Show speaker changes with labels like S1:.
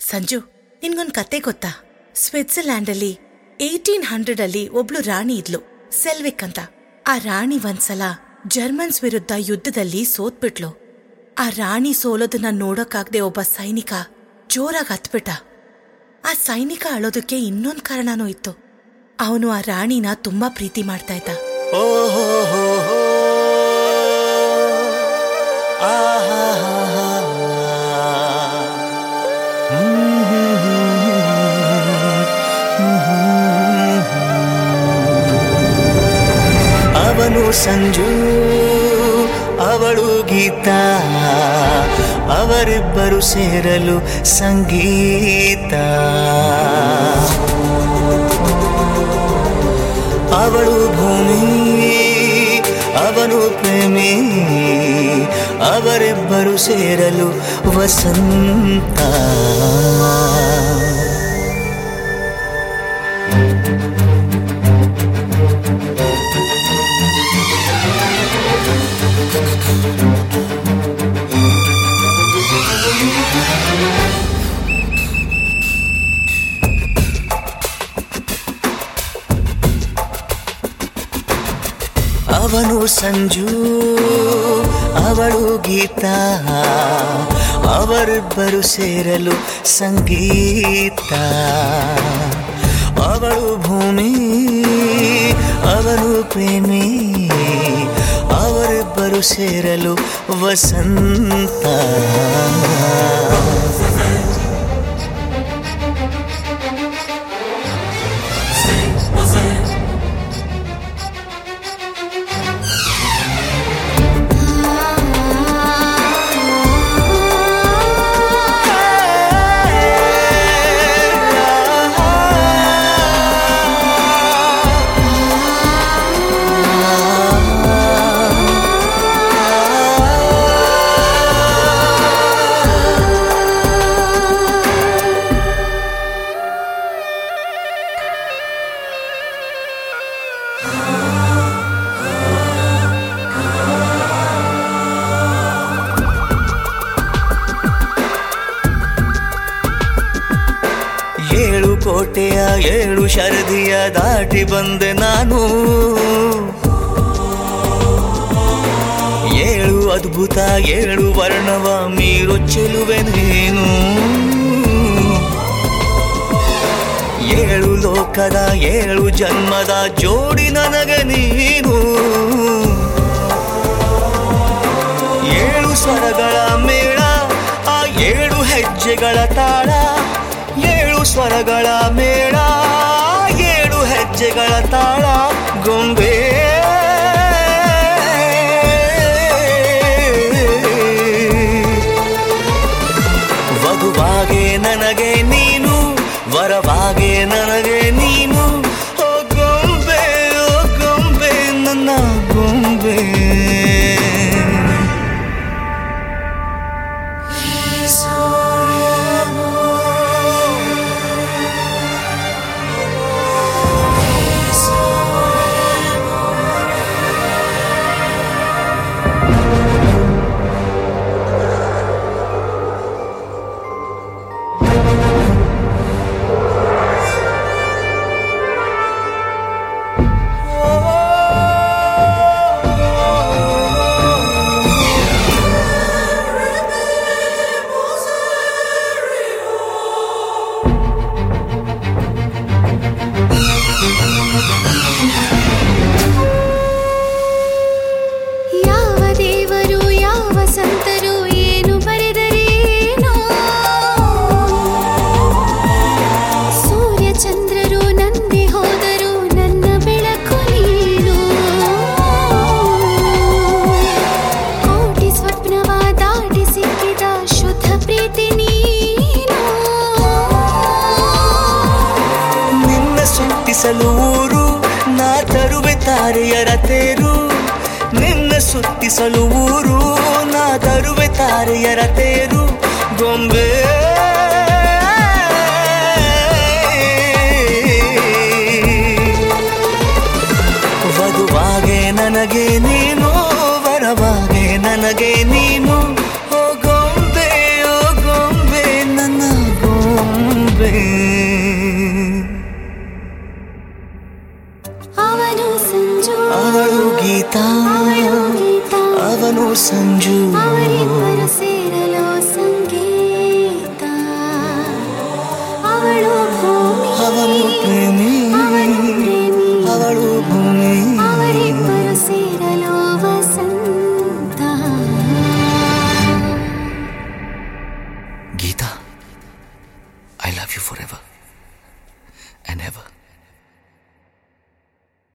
S1: ಸಂಜು ನಿನ್ಗೊಂದ್ ಕತೆ ಗೊತ್ತಾ ಸ್ವಿಟ್ಜರ್ಲ್ಯಾಂಡಲ್ಲಿ eighteen hundred ಅಲ್ಲಿ ಒಬ್ಳು ರಾಣಿ ಇದ್ಲು ಸೆಲ್ವಿಕ್ ಅಂತ ಆ ರಾಣಿ ಒಂದ್ಸಲ ಜರ್ಮನ್ಸ್ ವಿರುದ್ಧ ಯುದ್ಧದಲ್ಲಿ ಸೋತ್ಬಿಟ್ಲು ಆ ರಾಣಿ ಸೋಲೋದನ್ನ ನೋಡೋಕಾಗ್ದೆ ಒಬ್ಬ ಸೈನಿಕ ಜೋರಾಗಿ ಹತ್ಬಿಟ್ಟ ಆ ಸೈನಿಕ ಅಳೋದಕ್ಕೆ ಇನ್ನೊಂದ್ ಕಾರಣನೂ ಇತ್ತು ಅವನು ಆ ರಾಣಿನ ತುಂಬಾ ಪ್ರೀತಿ ಮಾಡ್ತಾ ಇದ್ದ
S2: ಓ ಹೋ ಹೋ ಹೋ. ಆ ಹಾ ಹಾ ಹಾ. ಹ್ಮ್ ಹ್ಮ್ ಹ್ಮ್ ಹ್ಮ್ ಹ್ಮ್. ಅವನು ಸಂಜು ಅವಳು ಗೀತಾ ಅವರಿಬ್ಬರು ಸೇರಲು ಸಂಗೀತ ಅವಳು ಭೂಮಿ ಅವನು ಪ್ರೇಮಿ ಅವರಿಬ್ಬರು ಸೇರಲು ವಸಂತ ಅವನು ಸಂಜು ಅವಳು ಗೀತಾ ಅವರಿಬ್ಬರು ಸೇರಲು ಸಂಗೀತ ಅವಳು ಭೂಮಿ ಅವನು ಪ್ರೇಮಿ ಅವರಿಬ್ಬರು ಸೇರಲು ವಸಂತ ಏಳು ಕೋಟೆಯ ಏಳು ಶರದಿಯ ದಾಟಿ ಬಂದೆ ನಾನು ಏಳು ಅದ್ಭುತ ಏಳು ವರ್ಣವ ಮೀರು ಚೆಲುವೆ ನೀನು ಏಳು ಲೋಕದ ಏಳು ಜನ್ಮದ ಜೋಡಿ ನನಗೆ ನೀನು ಏಳು ಸ್ವರಗಳ ಮೇಳ ಆ ಏಳು ಹೆಜ್ಜೆಗಳ ತಾಳ ಏಳು ಸ್ವರಗಳ ಮೇಳ ಏಳು ಹೆಜ್ಜೆಗಳ ತಾಳ ಗೊಂಬೆ ವಧುವಾಗೆ ನನಗೆ ನೀನು ವರವಾಗೆ ನನಗೆ ನೀನು ಓ ಗೊಂಬೆ ಓ ಗೊಂಬೆ ನನ್ನ ಗೊಂಬೆ
S3: ಯಾವ ದೇವರು ಯಾವ ಸಂತರು ಏನು ಬರೆದರೇನೋ ಸೂರ್ಯ ಚಂದ್ರರು ನಂದಿ ಹೋದರು ನನ್ನ ಬೆಳಕು ನೀನು ಕೋಟಿ ಸ್ವಪ್ನವ ದಾಟಿ ಸಿಕ್ಕಿದ ಶುದ್ಧ ಪ್ರೀತಿ ನೀನು
S2: ನಿನ್ನ ಸುತ್ತಿಸಲು ಊರು ನಾ ತರುವೆ ತಾರೆಯರ ತೇರು ನಿನ್ನ ಸುತ್ತಿಸಲು ಊರು ನಾ ತರುವೆ ತಾರೆಯರ ತೇರು ಗೊಂಬೆ ವಧುವಾಗೆ ನನಗೆ ನೀನು ವರವಾಗೆ ನನಗೆ ನೀನು ಓ ಗೊಂಬೆ ಓ ಗೊಂಬೆ ನನ್ನ ಗೊಂಬೆ ಬರುವೆ
S3: ಅವನು ಸಂಜು
S2: ಅವಳು ಗೀತಾ
S3: ಅವಳು ಗೀತಾ
S2: ಅವನು ಸಂಜು
S3: ಅವರಿಬ್ಬರು ಸೇರಿ